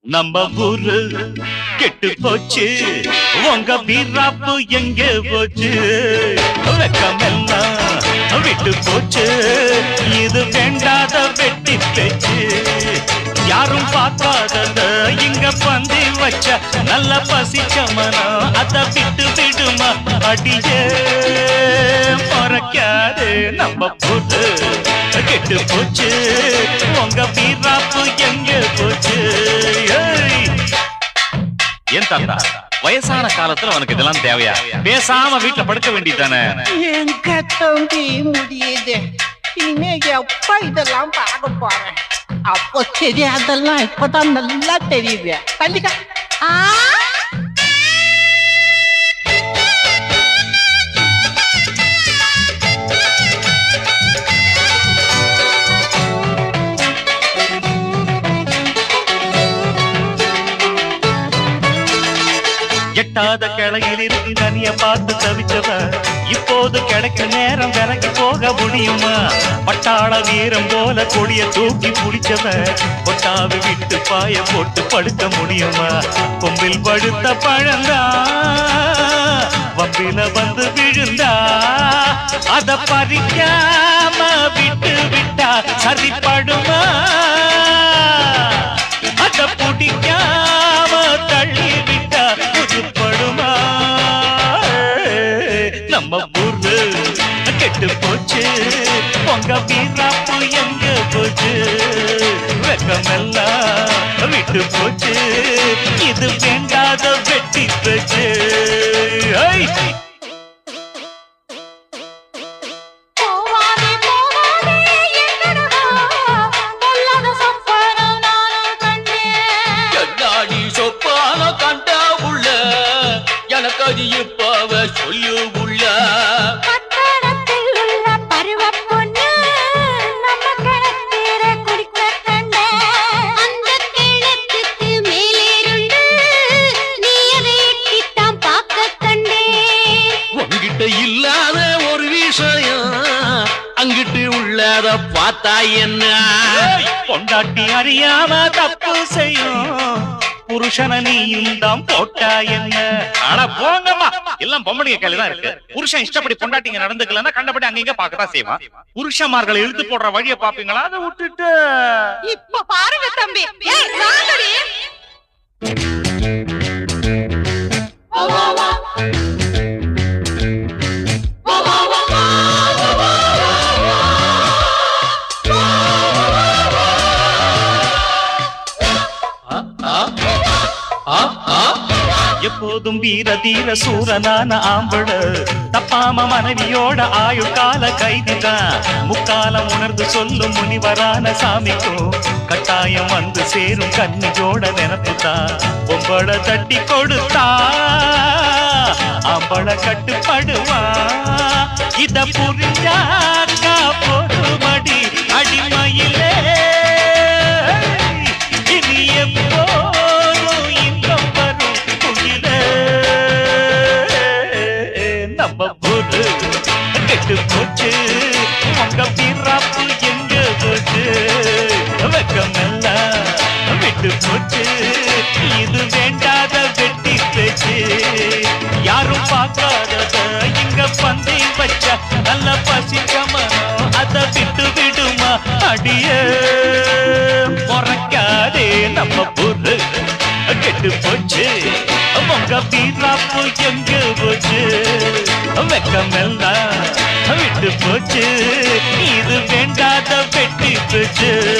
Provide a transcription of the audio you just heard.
நம்ம ஊரு கெட்டு போச்சு உங்க வீராப்பு எங்கே போச்சு வெக்கமெல்லாம் விட்டு போச்சு இது வேண்டாத வெட்டி பேச்சு யாரும் பார்க்காதத இங்க பந்தி வச்ச நல்ல பசிச்ச மனம் அத விட்டு விடுமா அடியே மறக்காது நம்ம போட்டு கெட்டு போச்சு உங்க வீராப்பு எங்க போச்சு ஏய். ஏன் தாத்தா வயசான காலத்துல உனக்கு இதெல்லாம் தேவையா பேசாம வீட்டுல படுக்க வேண்டியதானே எங்க தம்பி முடியுது இனிமே எப்ப இதெல்லாம் பார்க்க போறேன் அப்போ தெரியாதெல்லாம் இப்பதான் நல்லா தெரியுது கண்டிப்பா எட்டாத கிளையில் இருந்து தனிய பார்த்து தவிச்சவ இப்போது கிடைக்க நேரம் விலகி போக முடியுமா பட்டாள வீரம் போல கொடிய தூக்கி பிடிச்சவ கொட்டாவி விட்டு பாய போட்டு படுக்க முடியுமா கொம்பில் படுத்த பழந்தா வம்பில வந்து விழுந்தா அத பறிக்காம விட்டு விட்டா சரிப்படுமா அத பிடிக்காம தள்ளி விட்டா புதுப்படுமா நம்ம ஊரு கெட்டு போச்சு உங்க வீராப்பு எங்க போச்சு வெக்கமெல்லாம் விட்டு போச்சு இது வேண்டாத வெட்டி போச்சு ஐ! போவாதே போவாதே என்னடா பொல்லாத சொப்பனம் நானும் கண்டேன் என்னாடி சொப்பான கண்டா உள்ள எனக்கு அது இப்பவ சொல்லு உள்ள பட்டணத்தில் உள்ள பருவப் பொண்ணு நம்ம கிணத்தீர குடிக்க கண்டேன் அந்த கிணத்துக்கு மேலேருந்து நீ அதை எட்டித்தான் பார்க்க கண்டேன் உன்கிட்ட இல்லாத ஒரு விஷயம் அங்கிட்டு உள்ளத பார்த்தா என்ன ஏய், பொண்டாட்டி அறியாம தப்பு செய்யும் புருஷன நீயும் தான் போட்டா என்ன ஆனா போங்கம்மா எல்லாம் பொம்பளைங்க கையில தான் இருக்கு புருஷன் இஷ்டப்படி பொண்டாட்டிங்க நடந்துக்கலன்னா கண்டபடி அங்க இங்க பார்க்கதான் செய்வான் புருஷன்மார்களை இழுத்து போடுற வழியை பாப்பீங்களா அதை விட்டுட்டு இப்ப பாருங்க தம்பி ஏய் வாங்கடி ஆ, ஆ, ஆ, ஆ. எப்போதும் வீர தீர சூரனான ஆம்பள தப்பாம மனைவியோட ஆயுள் கால கைதிதான் முக்காலம் உணர்ந்து சொல்லும் முனிவரான சாமிக்கும் கட்டாயம் வந்து சேரும் கன்னியோட நினப்புதான் பொம்பள தட்டி கொடுத்தா ஆம்பள கட்டுப்படுவா இத புரிஞ்சாக்கா பொறுமடி அடிமையிலே இனி எப்போதும் இன்பம் வரும் குயிலே. நம்ம ஊரு கெட்டு போச்சு உங்க வீராப்பு எங்க போச்சு வெக்கமெல்லாம் விட்டு போச்சு இது வேண்டாத வெட்டி பேச்சு யாரும் பார்க்காதத இங்க பந்தி வச்ச நல்ல பசிக்கமனம் அத விட்டு விடுமா அடியே முறைக்காதே நம்ம ஊரு கெட்டு போச்சு உங்க வீராப்பு எங்க போச்சு வெக்கமெல்லாம் விட்டு போச்சு இது வேண்டாத வெட்டி போச்சு